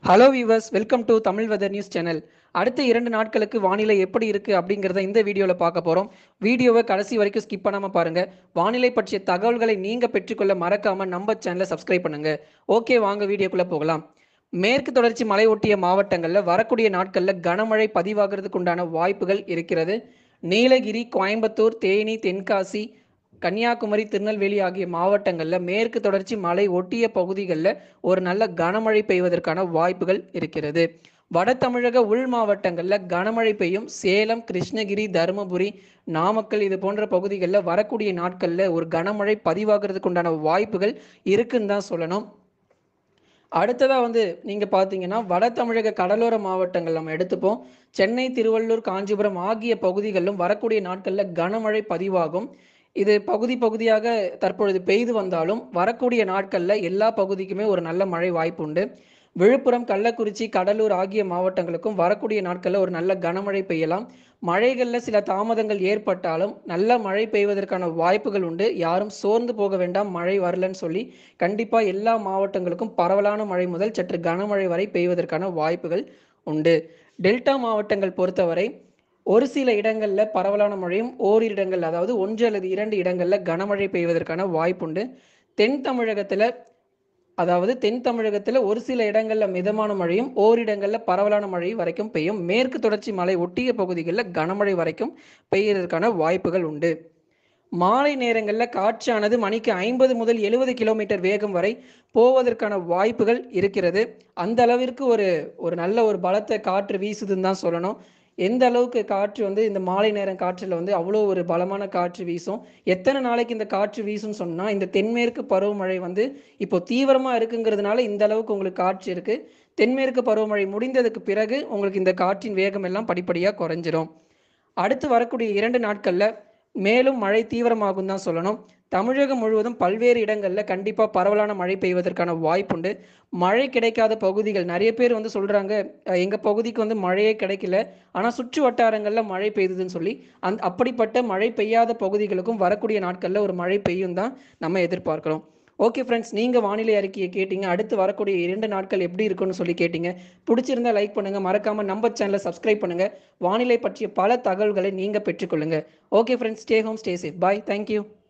hello viewers welcome to Tamil weather news channel அடுத்த இரண்டு நாட்களுக்கு வானிலை எப்படி இருக்கு அப்படிங்கிறத இந்த வீடியோவில் பார்க்க போகிறோம் வீடியோவை கடைசி வரைக்கும் ஸ்கிப் பண்ணாமல் பாருங்க வானிலை பற்றிய தகவல்களை நீங்கள் பெற்றுக்கொள்ள மறக்காம நம்ம சேனலை சப்ஸ்கிரைப் பண்ணுங்க ஓகே வாங்க வீடியோக்குள்ளே போகலாம் மேற்கு தொடர்ச்சி மலை ஒட்டிய மாவட்டங்களில் வரக்கூடிய நாட்களில் கனமழை பதிவாகிறதுக்கு உண்டான வாய்ப்புகள் இருக்கிறது நீலகிரி கோயம்புத்தூர் தேனி தென்காசி கன்னியாகுமரி திருநெல்வேலி ஆகிய மாவட்டங்களில் மேற்கு தொடர்ச்சி மலை ஒட்டிய பகுதிகளில் ஒரு நல்ல கனமழை பெய்வதற்கான வாய்ப்புகள் இருக்கிறது வட தமிழக உள் மாவட்டங்களில் கனமழை பெய்யும் சேலம் கிருஷ்ணகிரி தருமபுரி நாமக்கல் இது போன்ற பகுதிகளில் வரக்கூடிய நாட்களில் ஒரு கனமழை பதிவாகிறதுக்கு உண்டான வாய்ப்புகள் இருக்குன்னு தான் சொல்லணும் அடுத்ததாக வந்து நீங்கள் பார்த்தீங்கன்னா வட தமிழக கடலோர மாவட்டங்கள் நம்ம எடுத்துப்போம் சென்னை திருவள்ளூர் காஞ்சிபுரம் ஆகிய பகுதிகளிலும் வரக்கூடிய நாட்களில் கனமழை பதிவாகும் இது பகுதி பகுதியாக தற்பொழுது பெய்து வந்தாலும் வரக்கூடிய நாட்களில் எல்லா பகுதிக்குமே ஒரு நல்ல மழை வாய்ப்பு உண்டு விழுப்புரம் கள்ளக்குறிச்சி கடலூர் ஆகிய மாவட்டங்களுக்கும் வரக்கூடிய நாட்களில் ஒரு நல்ல கனமழை பெய்யலாம் மழைகளில் சில தாமதங்கள் ஏற்பட்டாலும் நல்ல மழை பெய்வதற்கான வாய்ப்புகள் உண்டு யாரும் சோர்ந்து போக வேண்டாம் மழை வரலன்னு சொல்லி கண்டிப்பாக எல்லா மாவட்டங்களுக்கும் பரவலான மழை முதல் சற்று கனமழை வரை பெய்வதற்கான வாய்ப்புகள் உண்டு டெல்டா மாவட்டங்கள் பொறுத்தவரை ஒரு சில இடங்களில் பரவலான மழையும் ஓரிரு இடங்கள் அதாவது ஒன்று அல்லது இரண்டு இடங்களில் கனமழை பெய்வதற்கான வாய்ப்புண்டு தென் தமிழகத்தில் அதாவது தென் தமிழகத்தில் ஒரு சில இடங்களில் மிதமான மழையும் ஓரிடங்களில் பரவலான மழை வரைக்கும் பெய்யும் மேற்கு தொடர்ச்சி மலை ஒட்டிய பகுதிகளில் கனமழை வரைக்கும் பெய்யறதுக்கான வாய்ப்புகள் உண்டு மாலை நேரங்களில் காற்றானது மணிக்கு ஐம்பது முதல் எழுபது கிலோமீட்டர் வேகம் வரை போவதற்கான வாய்ப்புகள் இருக்கிறது அந்த அளவிற்கு ஒரு ஒரு நல்ல ஒரு பலத்த காற்று வீசுதுன்னு தான் சொல்லணும் எந்த அளவுக்கு காற்று வந்து இந்த மாலை நேரம் காற்றில் வந்து அவ்வளோ ஒரு பலமான காற்று வீசும் எத்தனை நாளைக்கு இந்த காற்று வீசும்னு சொன்னால் இந்த தென்மேற்கு பருவமழை வந்து இப்போ தீவிரமாக இருக்குங்கிறதுனால இந்த அளவுக்கு உங்களுக்கு காற்று இருக்குது தென்மேற்கு பருவமழை முடிந்ததுக்கு பிறகு உங்களுக்கு இந்த காற்றின் வேகம் எல்லாம் படிப்படியாக குறைஞ்சிரும் அடுத்து வரக்கூடிய இரண்டு நாட்களில் மேலும் மழை தீவிரமாகும் தான் சொல்லணும் தமிழகம் முழுவதும் பல்வேறு இடங்களில் கண்டிப்பாக பரவலான மழை பெய்வதற்கான வாய்ப்புண்டு மழை கிடைக்காத பகுதிகள் நிறைய பேர் வந்து சொல்கிறாங்க எங்கள் பகுதிக்கு வந்து மழையே கிடைக்கல ஆனால் சுற்று வட்டாரங்களில் மழை பெய்யுதுன்னு சொல்லி அந் அப்படிப்பட்ட மழை பெய்யாத பகுதிகளுக்கும் வரக்கூடிய நாட்களில் ஒரு மழை பெய்யும் தான் நம்ம எதிர்பார்க்கிறோம் ஓகே ஃப்ரெண்ட்ஸ் நீங்கள் வானிலை அறிக்கையை கேட்டீங்க அடுத்து வரக்கூடிய இரண்டு நாட்கள் எப்படி இருக்குன்னு சொல்லி கேட்டீங்க பிடிச்சிருந்தா லைக் பண்ணுங்கள் மறக்காமல் நம்ம சேனலை சப்ஸ்கிரைப் பண்ணுங்கள் வானிலை பற்றிய பல தகவல்களை நீங்கள் பெற்றுக்கொள்ளுங்கள் okay friends stay home stay safe bye thank you